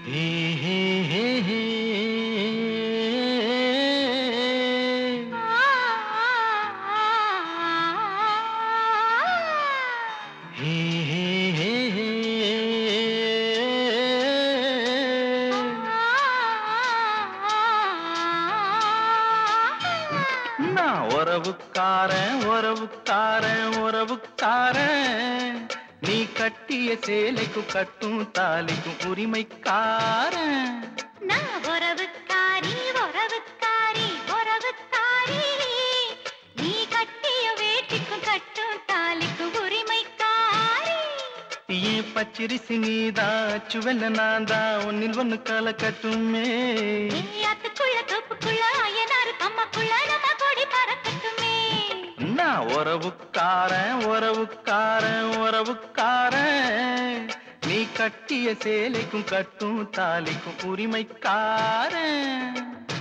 ஹே ஹே ஹே ஹே ஹே ஹே ஹே ஹே நான் உறவுக்காரன் உறவுக்காரன் உறவுக்காரன் நீ கட்டிய சேலைக்கு கட்டும் தாலிக்கும் உரிமைக்காரன் நான் உறவுக்காரி உறவுக்காரி உறவுக்காரி நீ கட்டிய வேட்டிக்கும் கட்டும் தாலிக்கும் உரிமைக்காரி ஏன் பச்சரிசி நீதான் சுவல்ல நான் தான் ஒன்னில் ஒண்ணு கால கட்டுமே ஏயாத்துக்குள்ள தோப்புக்குள்ள அயனாரு கம்மக்குள்ள நம்ம கொடி பறக்கட்டுமே நான் உறவுக்காரன் உறவுக்காரன் உறவுக்காரன் நீ கட்டிய சேலைக்கும் கட்டும் தாலிக்கும் உரிமைக்காரன்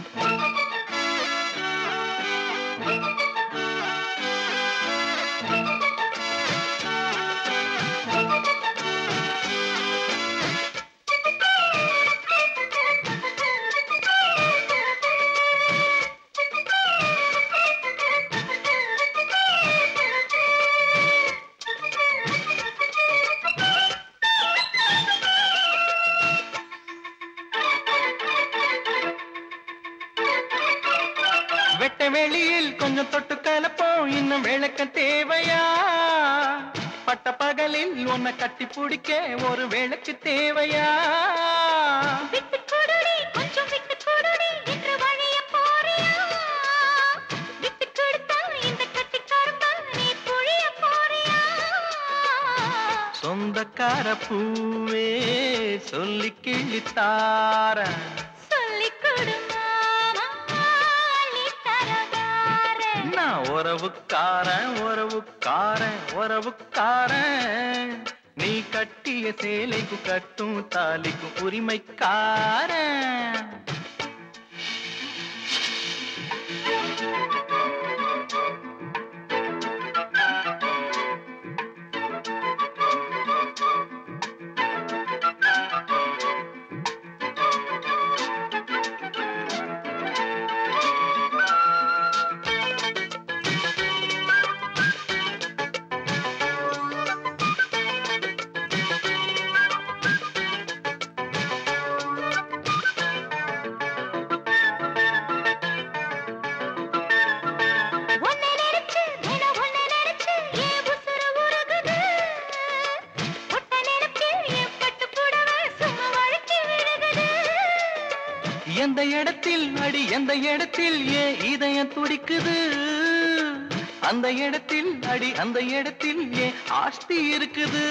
வெட்ட வெளியில் கொஞ்சம் தொட்டு கலப்போம் இன்னும் விளக்க தேவையா பட்ட பகலில் உன்னை கட்டி பிடிக்க ஒரு விளக்கு தேவையா விட்டு கொடுடி கொஞ்சம் விட்டு கொடுடி என்று வழிய போறியா விட்டு கொடுத்தா இந்த கட்டிக்காரம்பா நீ புழிய போறியா சொந்தக்கார பூவே சொல்லி கிழித்தாரன் சொல்லிக் கொடு மாமா, அள்ளித் தரதாரேன். நான் உறவுக்காரன் உறவுக்காரன் உறவுக்காரன் நீ கட்டிய சேலைக்கு கட்டும் தாலிக்கும் உரிமைக்காரன் உன்னை நினைச்சு, தினம் உன்னை நினைச்சு என் உசுரு உருகுது. ஒட்ட நினைப்பில் என் பட்டுப் புடவை சும்மா வழுக்கி விழுகுது. எந்த இடத்தில் அடி எந்த இடத்தில் ஏன் இதயம் துடிக்குது அந்த இடத்தில் அடி அந்த இடத்தில் ஏன் ஆஸ்தி இருக்குது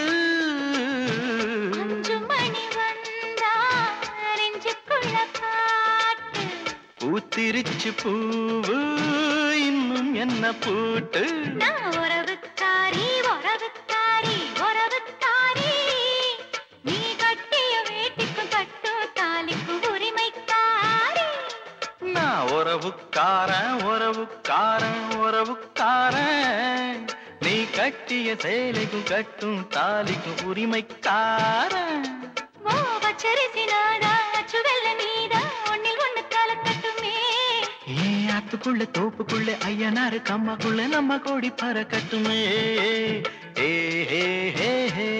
அஞ்சு மணி வந்தா நெஞ்சுக்குள்ள பாட்டு பூத்திருச்சு பூவு இன்னும் என்ன பூட்டு நான் உறவுக்காரி உறவுக்காரி உறவுக்காரி நீ கட்டிய வேட்டிக்கும் கட்டும் தாலிக்கும் உரிமைக்காரி நான் உறவுக்காரன் உறவுக்காரன் உறவுக்காரன் நீ கட்டிய சேலைக்கும் கட்டும் தாலிக்கும் உரிமைக்காரன் ஓ பச்சரிசி நாதா சுவெல்ல நீதா ஒன்னில் ஒண்ணு கலக்கட்டுமே ஏன் ஆத்துக்குள்ள தோப்புக்குள்ள ஐயனாரு கம்மாக்குள்ள நம்ம கோடி பறக்கட்டுமே ஏ ஹே ஹே ஹே